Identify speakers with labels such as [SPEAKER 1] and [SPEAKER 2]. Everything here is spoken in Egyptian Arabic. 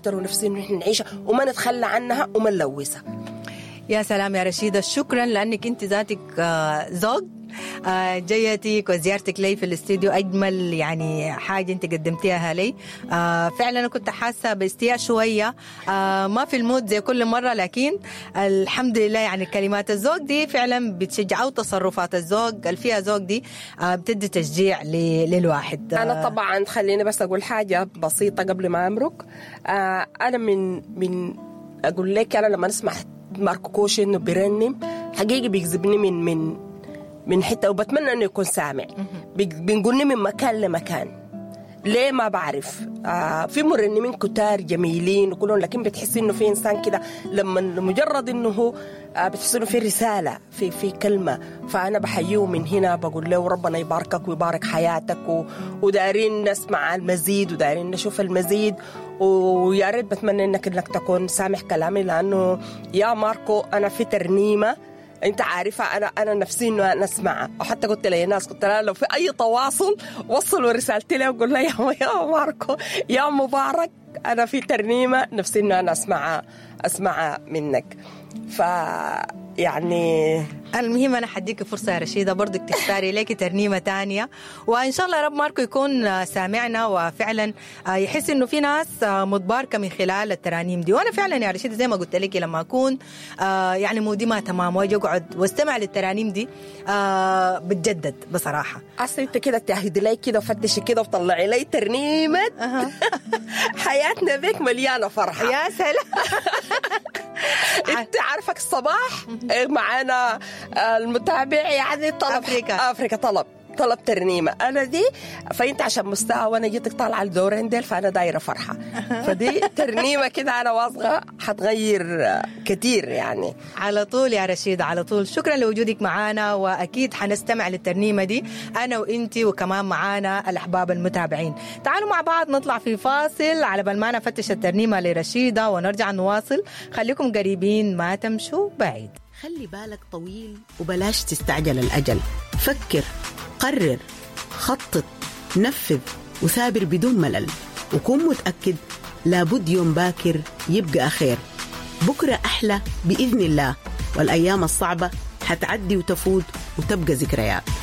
[SPEAKER 1] اكتر ونفسي انه احنا نعيشها وما نتخلى عنها وما نلوثها
[SPEAKER 2] يا سلام يا رشيدة شكرا لأنك أنت ذاتك آه، زوج آه، جيتك وزيارتك لي في الاستديو اجمل يعني حاجه انت قدمتيها لي آه، فعلا انا كنت حاسه باستياء شويه آه، ما في المود زي كل مره لكن الحمد لله يعني كلمات الزوج دي فعلا بتشجع او تصرفات الزوج اللي فيها زوج دي آه، بتدي تشجيع ل- للواحد
[SPEAKER 1] انا طبعا خليني بس اقول حاجه بسيطه قبل ما امرق آه انا من من اقول لك انا لما اسمع ماركو كوشي انه بيرنم حقيقي بيجذبني من من من حته وبتمنى انه يكون سامع بيج- بينقلني من مكان لمكان ليه ما بعرف آه في مرنمين كتار جميلين وكلهم لكن بتحس انه في انسان كده لما مجرد انه هو آه بتحس انه في رساله في في كلمه فانا بحييه من هنا بقول له ربنا يباركك ويبارك حياتك و... ودارين نسمع المزيد ودارين نشوف المزيد ويا ريت بتمنى انك انك تكون سامح كلامي لانه يا ماركو انا في ترنيمه انت عارفه انا انا نفسي انه انا اسمعها وحتى قلت لناس قلت لها لو في اي تواصل وصلوا رسالتي له وقول لها يا يا ماركو يا مبارك انا في ترنيمه نفسي انه انا اسمعها اسمعها منك ف يعني
[SPEAKER 2] المهم انا حديك فرصه يا رشيده برضك تختاري لك ترنيمه تانية وان شاء الله رب ماركو يكون آه، سامعنا وفعلا آه، يحس انه في ناس آه، متباركه من خلال الترانيم دي وانا فعلا يا رشيده زي ما قلت لك لما اكون آه، يعني مودي ما تمام واجي اقعد واستمع للترانيم دي آه، بتجدد بصراحه
[SPEAKER 1] اصل انت كده تهدي لي كده وفتشي كده وطلعي لي ترنيمه
[SPEAKER 2] أها.
[SPEAKER 1] حياتنا بيك مليانه فرحه
[SPEAKER 2] يا سلام
[SPEAKER 1] انت عارفك الصباح معانا المتابع يعني طلب
[SPEAKER 2] أفريكا.
[SPEAKER 1] افريكا طلب طلب ترنيمه انا دي فانت عشان مستوى وانا جيتك طالعه الدورين ديل فانا دايره فرحه فدي ترنيمه كده انا واثقه حتغير كتير يعني
[SPEAKER 2] على طول يا رشيد على طول شكرا لوجودك معنا واكيد حنستمع للترنيمه دي انا وانتي وكمان معانا الاحباب المتابعين تعالوا مع بعض نطلع في فاصل على بال ما نفتش الترنيمه لرشيده ونرجع نواصل خليكم قريبين ما تمشوا بعيد
[SPEAKER 3] خلي بالك طويل وبلاش تستعجل الأجل فكر قرر خطط نفذ وثابر بدون ملل وكون متأكد لابد يوم باكر يبقى خير بكرة أحلى بإذن الله والأيام الصعبة حتعدي وتفوت وتبقى ذكريات